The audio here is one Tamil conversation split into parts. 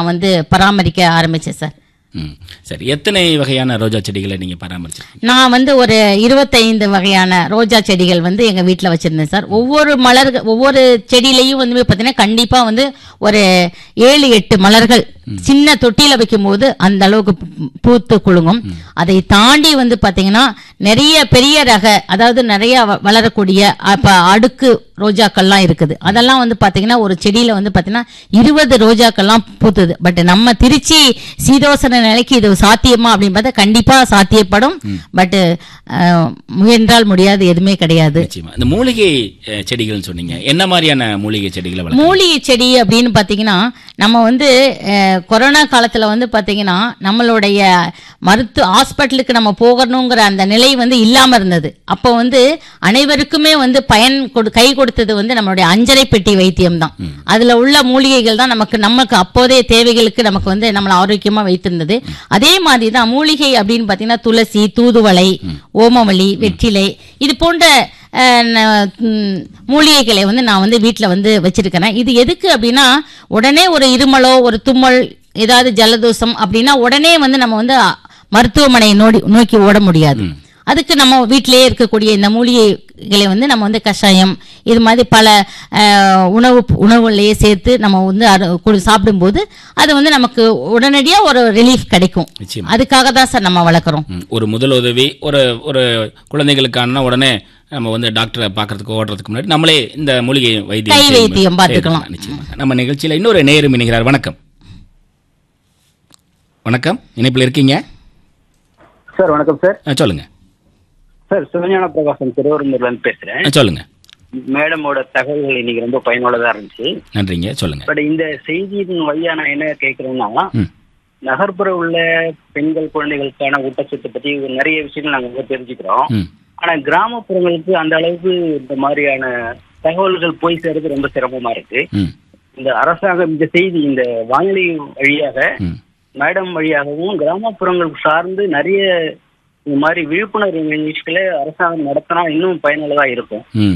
நான் வந்து பராமரிக்க ஆரம்பிச்சேன் சார் ம் சரி எத்தனை வகையான ரோஜா செடிகளை நீங்க பராமரிச்சிருக்கீங்க நான் வந்து ஒரு இருபத்தைந்து வகையான ரோஜா செடிகள் வந்து எங்க வீட்ல வச்சிருந்தேன் சார் ஒவ்வொரு மலர் ஒவ்வொரு செடியிலையும் வந்து பார்த்தீங்கன்னா கண்டிப்பா வந்து ஒரு ஏழு எட்டு மலர்கள் சின்ன தொட்டியில வைக்கும்போது அந்த அளவுக்கு பூ- பூத்து குலுங்கும் அதை தாண்டி வந்து பாத்தீங்கன்னா நிறைய பெரிய ரக அதாவது நிறைய வ- வளரக்கூடிய அப்ப அடுக்கு ரோஜாக்கள்லாம் இருக்குது அதெல்லாம் வந்து பாத்தீங்கன்னா ஒரு செடியில வந்து பாத்தீங்கன்னா இருபது ரோஜாக்கள்லாம் பூத்துது பட் நம்ம திருச்சி சீதோசன நிலைக்கு இது சாத்தியமா அப்படின்னு பார்த்தா கண்டிப்பா சாத்தியப்படும் பட் முயன்றால் முடியாது எதுவுமே கிடையாது நிச்சயமா இந்த மூலிகை அஹ், செடிகள்னு சொன்னீங்க என்ன மாதிரியான மூலிகை செடிகளை வளர்க்க மூலிகை செடி அப்படின்னு பார்த்தீங்கன்னா நம்ம வந்து அஹ், கொரோனா காலத்தில் வந்து பார்த்தீங்கன்னா நம்மளுடைய மருத்துவ ஹாஸ்பிட்டலுக்கு நம்ம போகணுங்கிற அந்த நிலை வந்து இல்லாமல் இருந்தது அப்போ வந்து அனைவருக்குமே வந்து பயன் கொடு கை கொடுத்தது வந்து நம்மளுடைய அஞ்சரை பெட்டி வைத்தியம் தான் அதில் உள்ள மூலிகைகள் தான் நமக்கு நமக்கு அப்போதைய தேவைகளுக்கு நமக்கு வந்து நம்மளை ஆரோக்கியமாக வைத்திருந்தது அதே மாதிரி தான் மூலிகை அப்படின்னு பார்த்தீங்கன்னா துளசி தூதுவளை ஓமவல்லி வெற்றிலை இது போன்ற அஹ், ந- ம், மூலிகைகளை வந்து நான் வந்து வீட்டில் வந்து வச்சிருக்கிறேன் இது எதுக்கு அப்படின்னா உடனே ஒரு இருமலோ ஒரு தும்மல் ஏதாவது ஜலதோஷம் அப்படின்னா உடனே வந்து நம்ம வந்து அ, மருத்துவமனையை நோடி நோக்கி ஓட முடியாது அதுக்கு நம்ம வீட்டிலேயே இருக்கக்கூடிய இந்த மூலிகைகளை வந்து நம்ம வந்து கஷாயம் இது மாதிரி பல அஹ், உணவு உணவுகளையே சேர்த்து நம்ம வந்து அரு- குடி- சாப்பிடும்போது அது வந்து நமக்கு உடனடியாக ஒரு ரிலீஃப் கிடைக்கும் நிச்சயமா அதுக்காக தான் சார் நம்ம வளர்க்குறோம் ம், ஒரு முதல் உதவி ஒரு ஒரு குழந்தைகளுக்கான உடனே நம்ம வந்து டாக்டரை பார்க்கறதுக்கு ஓடுறதுக்கு முன்னாடி நம்மளே இந்த மூலிகை வைத்தியம் கை செய்யும் போது வைத்தியம் பார்த்துக்கலாம். செய்துக்கலாம், நிச்சயமாக நம்ம நிகழ்ச்சியில இன்னொரு நேரம் இணைகிறார் வணக்கம் வணக்கம் இணைப்பில் இருக்கீங்க சார் வணக்கம் சார் ஆ, சொல்லுங்க சார் சிவஞான பிரகாசம் திருவரம்பூர்ல இருந்து பேசுறேன் ஆ, சொல்லுங்க மேடமோட தகவல்கள் இன்னைக்கு ரொம்ப பயனுள்ளதா இருந்துச்சு நன்றிங்க சொல்லுங்க பட் இந்த செய்தியின் வழியா நான் என்ன கேட்கிறேன்னா ம் நகர்ப்புற உள்ள பெண்கள் குழந்தைகளுக்கான ஊட்டச்சத்து பத்தி நிறைய விஷயங்கள் நாங்க வந்து தெரிஞ்சுக்கிறோம் ம் ஆனா கிராமப்புறங்களுக்கு அந்த அளவுக்கு இந்த மாதிரியான தகவல்கள் போய் சேர்றது ரொம்ப சிரமமா இருக்கு ம் இந்த அரசாங்கம் இந்த செய்தி இந்த வானொலி வழியாக ம் மேடம் வழியாகவும் கிராமப்புறங்கள் சார்ந்து நிறைய இந்த மாதிரி விழிப்புணர்வு நிகழ்ச்சிகளை அரசாங்கம் நடத்தினா இன்னும் பயனுள்ளதா இருக்கும் ம்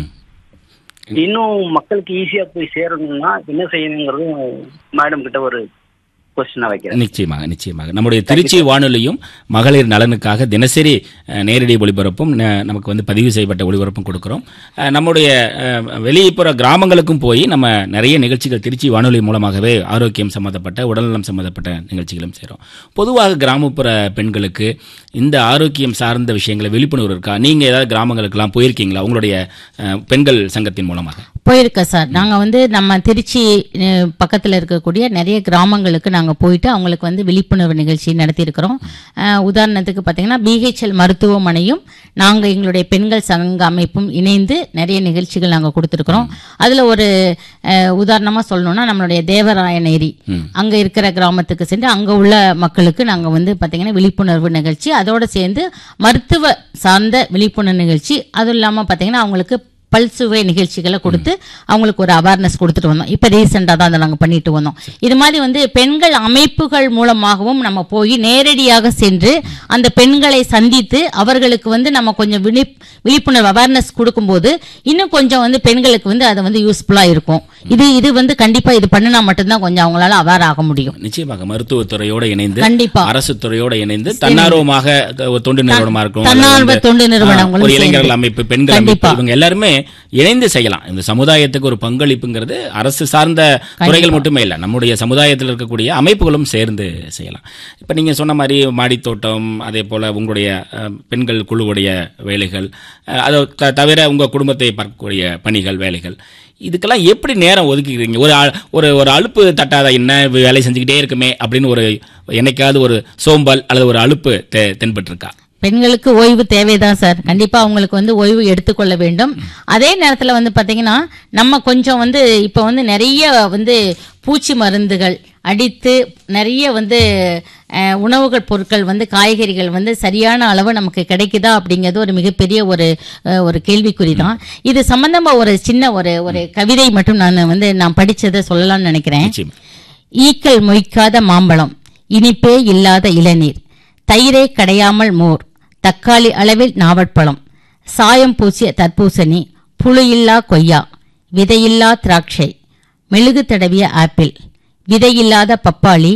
இன்னும் மக்களுக்கு ஈஸியா போய் சேரணும்னா என்ன செய்யணுங்கிறதும் மேடம் கிட்ட ஒரு கொஸ்டினா வைக்கிறேன் நிச்சயமாக நிச்சயமாக நம்முடைய திருச்சி வானொலியும் மகளிர் நலனுக்காக தினசரி அஹ், நேரடி ஒளிபரப்பும் ந- நமக்கு வந்து பதிவு செய்யப்பட்ட ஒளிபரப்பும் கொடுக்கிறோம் அஹ், நம்முடைய அஹ், வெளிப்புற கிராமங்களுக்கும் போய் நம்ம நிறைய நிகழ்ச்சிகள் திருச்சி வானொலி மூலமாகவே ஆரோக்கியம் சம்பந்தப்பட்ட உடல்நலம் சம்பந்தப்பட்ட நிகழ்ச்சிகளும் செய்கிறோம் பொதுவாக கிராமப்புற பெண்களுக்கு இந்த ஆரோக்கியம் சார்ந்த விஷயங்களை விழிப்புணர்வு இருக்கா நீங்க ஏதாவது கிராமங்களுக்கெல்லாம் போயிருக்கீங்களா உங்களுடைய அஹ், பெண்கள் சங்கத்தின் மூலமாக போயிருக்கேன் சார் நாங்கள் வந்து நம்ம திருச்சி அஹ், பக்கத்தில் இருக்கக்கூடிய நிறைய கிராமங்களுக்கு நாங்கள் போயிட்டு அவங்களுக்கு வந்து விழிப்புணர்வு நிகழ்ச்சி நடத்தியிருக்கிறோம் அஹ், உதாரணத்துக்கு பார்த்தீங்கன்னா பிஹெச்எல் மருத்துவமனையும் நாங்கள் எங்களுடைய பெண்கள் சங்க அமைப்பும் இணைந்து நிறைய நிகழ்ச்சிகள் நாங்கள் கொடுத்துருக்குறோம் அதில் ஒரு உதாரணமாக சொல்லணும்னா நம்மளுடைய தேவராயநேரி அங்கே இருக்கிற கிராமத்துக்கு சென்று அங்கே உள்ள மக்களுக்கு நாங்கள் வந்து பார்த்தீங்கன்னா விழிப்புணர்வு நிகழ்ச்சி அதோடு சேர்ந்து மருத்துவ சார்ந்த விழிப்புணர்வு நிகழ்ச்சி அதுவும் இல்லாமல் பார்த்தீங்கன்னா அவங்களுக்கு பல்சுவை நிகழ்ச்சிகளை கொடுத்து அவங்களுக்கு ஒரு அவேர்னஸ் கொடுத்துட்டு வந்தோம் இப்போ ரீசெண்டாக தான் அதை நாங்கள் பண்ணிட்டு வந்தோம் இது மாதிரி வந்து பெண்கள் அமைப்புகள் மூலமாகவும் நம்ம போய் நேரடியாக சென்று அந்த பெண்களை சந்தித்து அவர்களுக்கு வந்து நம்ம கொஞ்சம் விழிப் விழிப்புணர்வு அவேர்னஸ் கொடுக்கும்போது இன்னும் கொஞ்சம் வந்து பெண்களுக்கு வந்து அது வந்து யூஸ்ஃபுல்லாக இருக்கும் இது இது வந்து கண்டிப்பாக இது பண்ணினா மட்டும்தான் கொஞ்சம் அவங்களால அவேர் ஆக முடியும் நிச்சயமாக மருத்துவத்துறையோட இணைந்து கண்டிப்பா அரசு துறையோட இணைந்து தன்னார்வமாக த- ஒரு தொண்டு நிறுவனமா இருக்கும் தன்னார்வ அல்லது வந்து, தொண்டு நிறுவனங்களும் ஆ, ஒரு இளைஞர்கள் சேர்ந்து. அமைப்பு பெண்கள் கண்டிப்பா. அமைப்பு இவங்க எல்லாருமே இணைந்து செய்யலாம் இந்த சமுதாயத்துக்கு ஒரு பங்களிப்புங்கிறது அரசு சார்ந்த துறைகள் மட்டுமே இல்லை நம்முடைய சமுதாயத்தில் இருக்கக்கூடிய அமைப்புகளும் சேர்ந்து செய்யலாம் இப்ப நீங்க சொன்ன மாதிரி மாடித்தோட்டம் அதே போல உங்களுடைய அஹ், பெண்கள் குழுவுடைய வேலைகள் அஹ், அதை த- தவிர உங்க குடும்பத்தை பார்க்கக்கூடிய பணிகள் வேலைகள் இதுக்கெல்லாம் எப்படி நேரம் ஒதுக்கிக்கிறீங்க ஒரு ஆ- ஒரு ஒரு அலுப்பு தட்டாத என்ன வேலை செஞ்சுக்கிட்டே இருக்குமே அப்படின்னு ஒரு என்னைக்காவது ஒரு சோம்பல் அல்லது ஒரு அலுப்பு தெ- தென்பட்டிருக்கா பெண்களுக்கு ஓய்வு தேவைதான் சார் கண்டிப்பா அவங்களுக்கு வந்து ஓய்வு எடுத்துக்கொள்ள வேண்டும் அதே நேரத்துல வந்து பாத்தீங்கன்னா நம்ம கொஞ்சம் வந்து இப்ப வந்து நிறைய வந்து பூச்சி மருந்துகள் அடித்து நிறைய வந்து அஹ், உணவுகள் பொருட்கள் வந்து காய்கறிகள் வந்து சரியான அளவு நமக்கு கிடைக்குதா அப்படிங்கிறது ஒரு மிகப்பெரிய ஒரு அஹ், ஒரு கேள்விக்குறி தான் இது சம்பந்தமா ஒரு சின்ன ஒரு ஒரு கவிதை மட்டும் நான் வந்து நான் படிச்சதை சொல்லலாம்னு நினைக்கிறேன் நிச்சயம் ஈக்கள் மொய்க்காத மாம்பழம் இனிப்பே இல்லாத இளநீர் தயிரே கடையாமல் மோர் தக்காளி அளவில் நாவற்பழம் சாயம் பூசிய தர்பூசணி புளியில்லா கொய்யா விதையில்லா திராட்சை மெழுகு தடவிய ஆப்பிள் விதையில்லாத பப்பாளி